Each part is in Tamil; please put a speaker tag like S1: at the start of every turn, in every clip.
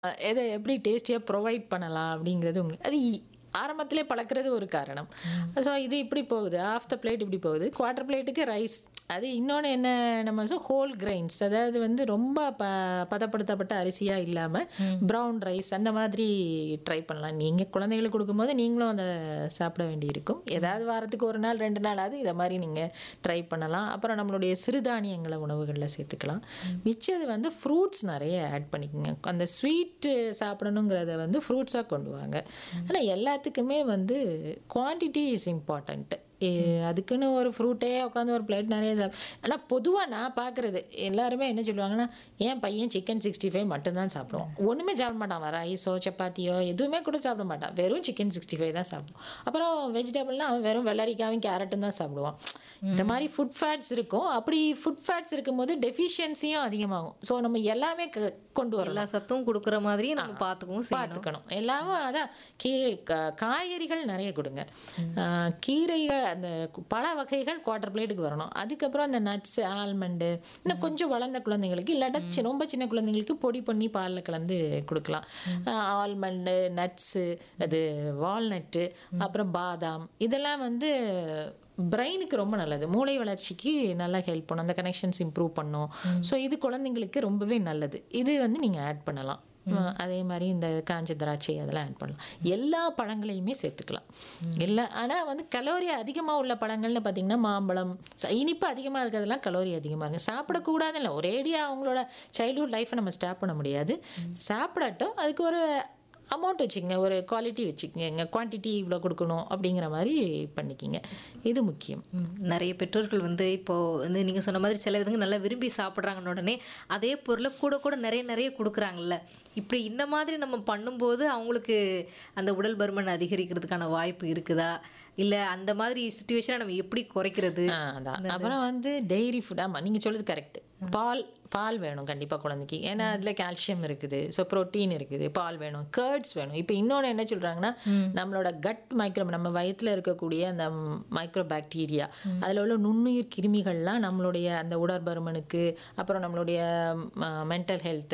S1: எதை எப்படி டேஸ்டியாக ப்ரொவைட் பண்ணலாம் அப்படிங்கிறது உங்களுக்கு அது இ- ஆரம்பத்திலே பழக்கிறது ஒரு காரணம் ஸோ இது இப்படி போகுது ஆஃப் த பிளேட் இப்படி போகுது குவார்ட்டர் பிளேட்டுக்கு ரைஸ் அது இன்னொன்று என்ன நம்ம ஹோல் கிரைன்ஸ் அதாவது வந்து ரொம்ப ப பதப்படுத்தப்பட்ட அரிசியாக இல்லாமல் ப்ரௌன் ரைஸ் அந்த மாதிரி ட்ரை பண்ணலாம் நீங்கள் குழந்தைகளுக்கு கொடுக்கும்போது நீங்களும் அதை சாப்பிட வேண்டியிருக்கும் ஏதாவது வாரத்துக்கு ஒரு நாள் ரெண்டு நாளாவது இதை மாதிரி நீங்கள் ட்ரை பண்ணலாம் அப்புறம் நம்மளுடைய சிறுதானியங்களை உணவுகளில் சேர்த்துக்கலாம் மிச்சது வந்து ஃப்ரூட்ஸ் நிறைய ஆட் பண்ணிக்கோங்க அந்த ஸ்வீட்டு சாப்பிடணுங்கிறத வந்து ஃப்ரூட்ஸாக கொண்டு வாங்க ஆனால் எல்லாத்துக்குமே வந்து குவான்டிட்டி இஸ் இம்பார்ட்டண்ட்டு அதுக்குன்னு ஒரு ஃப்ரூட்டே உட்காந்து ஒரு பிளேட் நிறைய சாப் ஆனால் பொதுவாக நான் பார்க்குறது எல்லாருமே என்ன சொல்லுவாங்கன்னா என் பையன் சிக்கன் சிக்ஸ்டி ஃபைவ் மட்டும்தான் சாப்பிடுவோம் ஒன்றுமே சாப்பிட மாட்டான் ரைஸோ சப்பாத்தியோ எதுவுமே கூட சாப்பிட மாட்டான் வெறும் சிக்கன் சிக்ஸ்டி ஃபைவ் தான் சாப்பிடுவோம் அப்புறம் வெஜிடபிள்னா அவன் வெறும் வெள்ளரிக்காவும் கேரட்டும் தான் சாப்பிடுவான் இந்த மாதிரி ஃபுட் ஃபேட்ஸ் இருக்கும் அப்படி ஃபுட் ஃபேட்ஸ் இருக்கும்போது டெஃபிஷியன்சியும் அதிகமாகும் ஸோ நம்ம எல்லாமே க- கொண்டு வரலாம்
S2: எல்லா சத்தும் கொடுக்குற மாதிரி நம்ம பார்த்துக்கவும் செய்யணும்
S1: பார்த்துக்கணும் எல்லாமே அதான் கீரை கா- காய்கறிகள் நிறைய கொடுங்க ஆஹ் கீரைகள் அந்த கு- பழ வகைகள் குவார்ட்டர் பிளேட்டுக்கு வரணும் அதுக்கப்புறம் அந்த நட்ஸ் ஆல்மண்டு இன்னும் கொஞ்சம் வளர்ந்த குழந்தைங்களுக்கு இல்லாட்டா சி- ரொம்ப சின்ன குழந்தைங்களுக்கு பொடி பண்ணி பாலில் கலந்து கொடுக்கலாம் ஆல்மண்டு நட்ஸு அது வால்நட்டு அப்புறம் பாதாம் இதெல்லாம் வந்து பிரெயினுக்கு ரொம்ப நல்லது மூளை வளர்ச்சிக்கு நல்லா ஹெல்ப் பண்ணும் அந்த கனெக்ஷன்ஸ் இம்ப்ரூவ் பண்ணும் ஸோ இது குழந்தைங்களுக்கு ரொம்பவே நல்லது இது வந்து நீங்கள் ஆட் பண்ணலாம் அஹ் அதே மாதிரி இந்த காஞ்ச திராட்சை அதெல்லாம் ஆட் பண்ணலாம் எல்லா பழங்களையுமே சேர்த்துக்கலாம் எல்லா ஆனால் வந்து கலோரி அதிகமாக உள்ள பழங்கள்னு பார்த்தீங்கன்னா மாம்பழம் ச- இனிப்பு அதிகமாக இருக்கிறதெல்லாம் கலோரி அதிகமாக இருக்கு சாப்பிடக்கூடாதுன்னு இல்லை ஒரேடியாக அவங்களோட சைல்ட்ஹுட் லைஃப்பை நம்ம ஸ்டாப் பண்ண முடியாது சாப்பிடட்டும் அதுக்கு ஒரு அமௌண்ட் வச்சுக்கங்க ஒரு குவாலிட்டி வச்சுக்கங்க குவான்டிட்டி இவ்வளோ கொடுக்கணும் அப்படிங்கிற மாதிரி பண்ணிக்கிங்க இது முக்கியம்
S2: ம், நிறைய பெற்றோர்கள் வந்து இப்போ வந்து நீங்க சொன்ன மாதிரி சில விதங்க நல்லா விரும்பி சாப்பிட்றாங்கன்னு உடனே அதே பொருளை கூட கூட நிறைய நிறைய கொடுக்குறாங்கல்ல இப்படி இந்த மாதிரி நம்ம பண்ணும்போது அவங்களுக்கு அந்த உடல் பருமன் அதிகரிக்கிறதுக்கான வாய்ப்பு இருக்குதா இல்ல அந்த மாதிரி சுச்சுவேஷனை நம்ம எப்படி குறைக்கிறது
S1: ஆ, அதான் அப்புறம் வந்து டெய்ரி ஃபுட் ஆமாம் நீங்கள் சொல்றது கரெக்ட் பால் பால் வேணும் கண்டிப்பாக குழந்தைக்கு ஏன்னா அதில் கால்சியம் இருக்குது ஸோ புரோட்டீன் இருக்குது பால் வேணும் கேர்ட்ஸ் வேணும் இப்போ இன்னொன்று என்ன சொல்கிறாங்கன்னா நம்மளோட கட் மைக்ரோ நம்ம வயிற்றில் இருக்கக்கூடிய அந்த மைக்ரோ பாக்டீரியா அதில் உள்ள நுண்ணுயிர் கிருமிகள்லாம் நம்மளுடைய அந்த உடற்பருமனுக்கு அப்புறம் நம்மளுடைய மென்டல் ஹெல்த்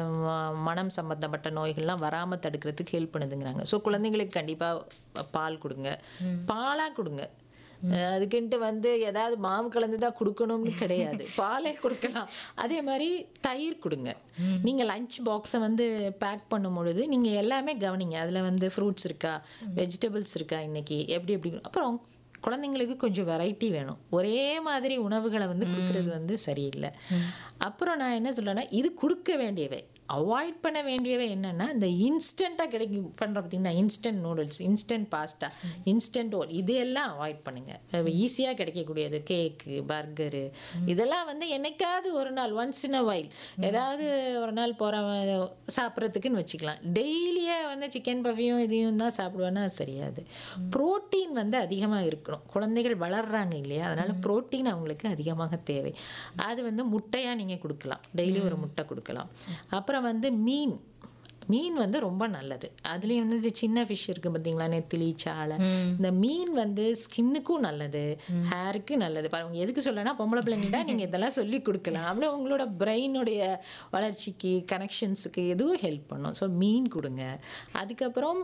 S1: மனம் சம்பந்தப்பட்ட நோய்கள்லாம் வராமல் தடுக்கிறதுக்கு ஹெல்ப் பண்ணுதுங்கிறாங்க ஸோ குழந்தைங்களுக்கு கண்டிப்பாக பால் கொடுங்க பாலாக கொடுங்க அஹ் அதுக்குன்ட்டு வந்து ஏதாவது மாவு கலந்து தான் கொடுக்கணும்னு கிடையாது பாலே கொடுக்கலாம் அதே மாதிரி தயிர் கொடுங்க நீங்கள் லஞ்ச் பாக்ஸை வந்து பேக் பண்ணும் பொழுது நீங்கள் எல்லாமே கவனிங்க அதில் வந்து ஃப்ரூட்ஸ் இருக்கா வெஜிடபிள்ஸ் இருக்கா இன்னைக்கு எப்படி எப்படி அப்புறம் குழந்தைங்களுக்கு கொஞ்சம் வெரைட்டி வேணும் ஒரே மாதிரி உணவுகளை வந்து கொடுக்கறது வந்து சரியில்லை அப்புறம் நான் என்ன சொல்றேன்னா இது கொடுக்க வேண்டியவை அவாய்ட் பண்ண வேண்டியவை என்னன்னா இந்த இன்ஸ்டண்ட்டாக கிடைக்கும் பண்ணுற பார்த்தீங்கன்னா instant noodles instant pasta instant ஓல் இதெல்லாம் அவாய்ட் பண்ணுங்க ஈஸியாக கிடைக்கக்கூடியது கேக்கு பர்கரு இதெல்லாம் வந்து என்னைக்காவது ஒரு நாள் ஒன்ஸ் இன் அ வைல் ஏதாவது ஒரு நாள் போகிற சாப்பிட்றதுக்குன்னு வச்சுக்கலாம் டெய்லியே வந்து சிக்கன் பஃபியும் இதையும் தான் சாப்பிடுவேன்னா அது சரியாது புரோட்டீன் வந்து அதிகமாக இருக்கணும் குழந்தைகள் வளர்றாங்க இல்லையா அதனால புரோட்டீன் அவங்களுக்கு அதிகமாக தேவை அது வந்து முட்டையாக நீங்கள் கொடுக்கலாம் டெய்லி ஒரு முட்டை கொடுக்கலாம் அப்புறம் வந்து மீன் மீன் வந்து ரொம்ப நல்லது அதுலேயும் வந்து இது சின்ன ஃபிஷ் இருக்குது பார்த்தீங்களா நெத்திலி சாலை இந்த மீன் வந்து ஸ்கின்னுக்கும் நல்லது ஹேருக்கு நல்லது பாருங்க எதுக்கு சொல்லனா பொம்பளை பிள்ளைங்கடா நீங்கள் இதெல்லாம் சொல்லி கொடுக்கலாம் அவ்வளோ உங்களோட பிரெயினுடைய வளர்ச்சிக்கு கனெக்ஷன்ஸுக்கு எதுவும் ஹெல்ப் பண்ணும் ஸோ மீன் கொடுங்க அதுக்கப்புறம்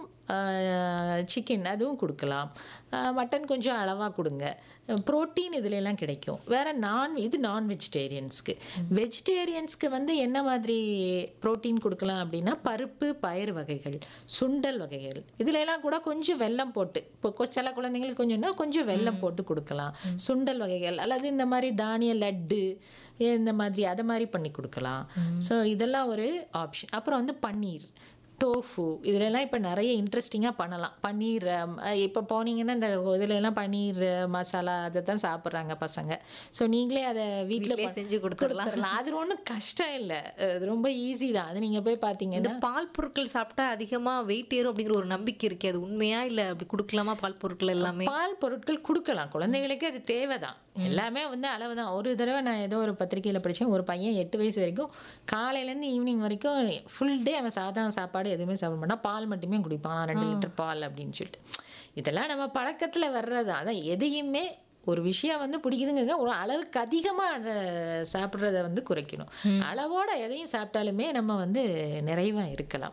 S1: சிக்கன் அதுவும் கொடுக்கலாம் மட்டன் கொஞ்சம் அளவாக கொடுங்க ப்ரோட்டீன் இதுல எல்லாம் கிடைக்கும் வேற நான் இது நான் வெஜிடேரியன்ஸ்க்கு வெஜிடேரியன்ஸ்க்கு வந்து என்ன மாதிரி ப்ரோட்டீன் கொடுக்கலாம் அப்படின்னா பருப்பு பயிர் வகைகள் சுண்டல் வகைகள் இதுல எல்லாம் கூட கொஞ்சம் வெல்லம் போட்டு இப்போ கொ- சில குழந்தைங்களுக்கு கொஞ்சம்னா கொஞ்சம் வெல்லம் போட்டு கொடுக்கலாம் சுண்டல் வகைகள் அல்லது இந்த மாதிரி தானிய லட்டு இந்த மாதிரி அதை மாதிரி பண்ணி கொடுக்கலாம் ஸோ இதெல்லாம் ஒரு ஆப்ஷன் அப்புறம் வந்து பன்னீர் டோஃபு இதுலலாம் இப்போ நிறைய இன்ட்ரெஸ்டிங்காக பண்ணலாம் பன்னீர் இப்போ போனீங்கன்னா இந்த இதுலலாம் பன்னீர் மசாலா அதை தான் சாப்பிட்றாங்க பசங்க ஸோ நீங்களே அதை
S2: வீட்டிலே
S1: வீட்டில்
S2: செஞ்சு கொடுத்துடலாம்
S1: கொடுத்துடலாம் அது ஒன்றும் கஷ்டம் இல்லை அது ரொம்ப ஈஸி தான் அது நீங்கள் போய்
S2: இந்த
S1: பார்த்தீங்கன்னா
S2: பால் பொருட்கள் சாப்பிட்டா அதிகமா வெயிட் ஏறும் அப்படிங்கிற ஒரு நம்பிக்கை இருக்கு அது உண்மையா இல்ல அப்படி கொடுக்கலாமா பால் பொருட்கள் எல்லாமே
S1: பால் பொருட்கள் கொடுக்கலாம் குழந்தைகளுக்கு அது தேவைதான் எல்லாமே வந்து அளவு தான் ஒரு தடவை நான் ஏதோ ஒரு பத்திரிக்கையில் படித்தேன் ஒரு பையன் எட்டு வயசு வரைக்கும் காலையிலேருந்து ஈவினிங் வரைக்கும் ஃபுல் டே அவன் சாதம் சாப்பாடு எதுவுமே சாப்பிட மாட்டான் பால் மட்டுமே குடிப்பான் ரெண்டு லிட்டர் பால் அப்படின்னு சொல்லிட்டு இதெல்லாம் நம்ம பழக்கத்தில் வர்றது தான் அதான் எதையுமே ஒரு விஷயம் வந்து பிடிக்குதுங்க ஒரு அளவுக்கு அதிகமாக அதை சாப்பிட்றத வந்து குறைக்கணும் அளவோட எதையும் சாப்பிட்டாலுமே நம்ம வந்து நிறைவாக இருக்கலாம்